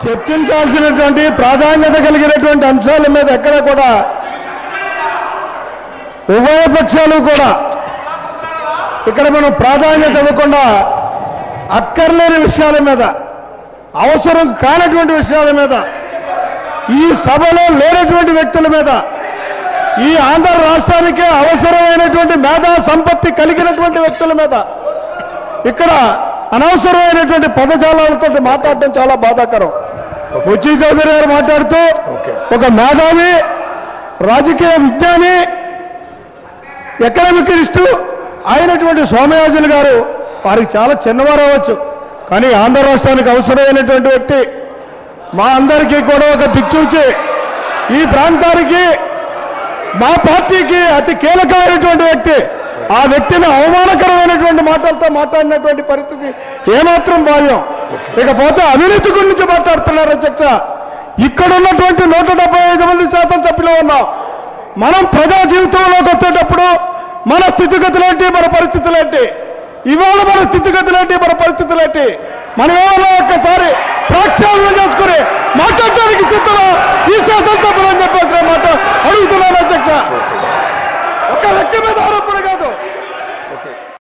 చర్చించాల్సినటువంటి ప్రాధాన్యత కలిగినటువంటి అంశాల మీద ఎక్కడ కూడా ఉభయ పక్షాలు కూడా ఇక్కడ మనం ప్రాధాన్యత ఇవ్వకుండా అక్కర్లేని విషయాల మీద అవసరం కానటువంటి విషయాల మీద ఈ సభలో లేనటువంటి వ్యక్తుల మీద ఈ ఆంధ్ర రాష్ట్రానికే అవసరమైనటువంటి మేధా సంపత్తి కలిగినటువంటి వ్యక్తుల మీద ఇక్కడ అనవసరమైనటువంటి పదజాలాలతో మాట్లాడటం చాలా బాధాకరం బుచ్చి చౌదరి గారు మాట్లాడుతూ ఒక మేధావి రాజకీయ విజ్ఞాని ఎకనామికలిస్టు అయినటువంటి సోమయాజులు గారు వారికి చాలా చిన్నవారు అవ్వచ్చు కానీ ఆంధ్ర రాష్ట్రానికి అవసరమైనటువంటి వ్యక్తి మా అందరికీ కూడా ఒక దిక్చూచి ఈ ప్రాంతానికి మా పార్టీకి అతి కీలకమైనటువంటి వ్యక్తి ఆ వ్యక్తిని అవమానకరమైనటువంటి మాటలతో మాట్లాడినటువంటి పరిస్థితి ఏమాత్రం భావ్యం ఇకపోతే అవినీతి గురించి మాట్లాడుతున్నారు అధ్యక్ష ఇక్కడ ఉన్నటువంటి నూట డెబ్బై ఐదు మంది శాతం సభ్యులు ఉన్నాం మనం ప్రజా జీవితంలోకి వచ్చేటప్పుడు మన స్థితిగతులేంటి మన పరిస్థితులేంటి ఇవాళ మన స్థితిగతులేంటి మన పరిస్థితులేంటి మనం ఏమన్నా ఒక్కసారి ప్రక్షాళన చేసుకుని మాట్లాడటానికి సిద్ధమా ఈ శాసనసభలో